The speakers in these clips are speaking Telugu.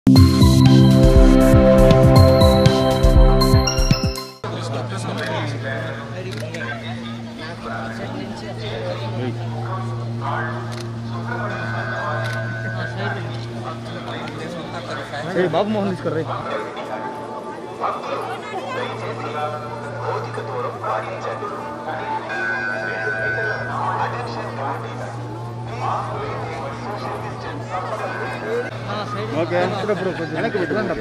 ఏ బాబు మోహన్ తీసుకురా ఓకే ఇప్పుడు ఇప్పుడు కొంచెం వెనక్కి పెట్టుకోండి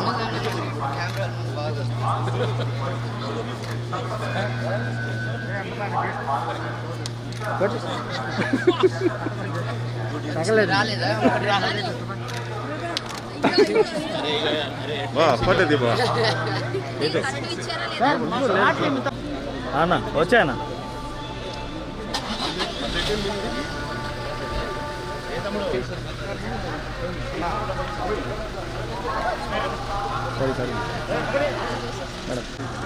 పడ్డది బా అన్న వచ్చాయన్న సరే సరే మేడం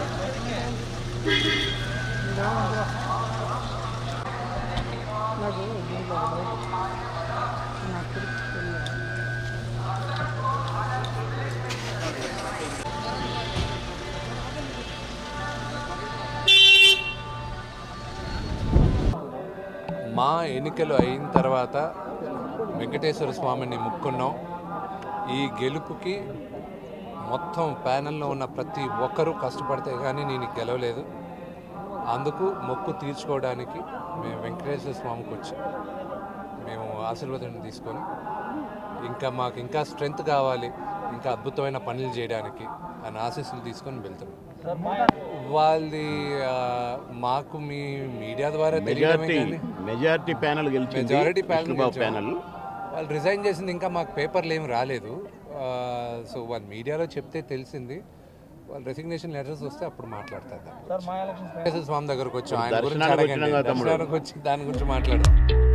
మా ఎన్నికలు అయిన తర్వాత వెంకటేశ్వర స్వామిని ముక్కున్నాం ఈ గెలుపుకి మొత్తం ప్యానెల్లో ఉన్న ప్రతి ఒక్కరూ కష్టపడితే కానీ నేను గెలవలేదు అందుకు మొక్కు తీర్చుకోవడానికి మేము వెంకటేశ్వర స్వామికి వచ్చాం మేము ఆశీర్వాదం తీసుకొని ఇంకా మాకు ఇంకా స్ట్రెంగ్త్ కావాలి ఇంకా అద్భుతమైన పనులు చేయడానికి అని ఆశీస్సులు తీసుకొని వెళ్తాం వాళ్ళది ఆ, మాకు మీ మీడియా ద్వారా తెలియడమే మెజారిటీ కానీ మెజారిటీ ప్యానల్ గెలిచింది మెజారిటీ ప్యానల్ విష్ణుబాబు ప్యానల్ వాళ్ళు రిజైన్ చేసింది ఇంకా మాకు పేపర్లు ఏమి రాలేదు సో వాళ్ళు మీడియాలో చెప్తే తెలిసింది వాళ్ళు రెసిగ్నేషన్ లెటర్స్ వస్తే అప్పుడు మాట్లాడతారు దాని గురించి. వెంకటేశ్వర స్వామి దగ్గరకు వచ్చాం ఆయన గురించి దర్శనానికి అడగండి వచ్చినాం కదా తమ్ముడు. దర్శనానికి వచ్చి దాని గురించి మాట్లాడదాం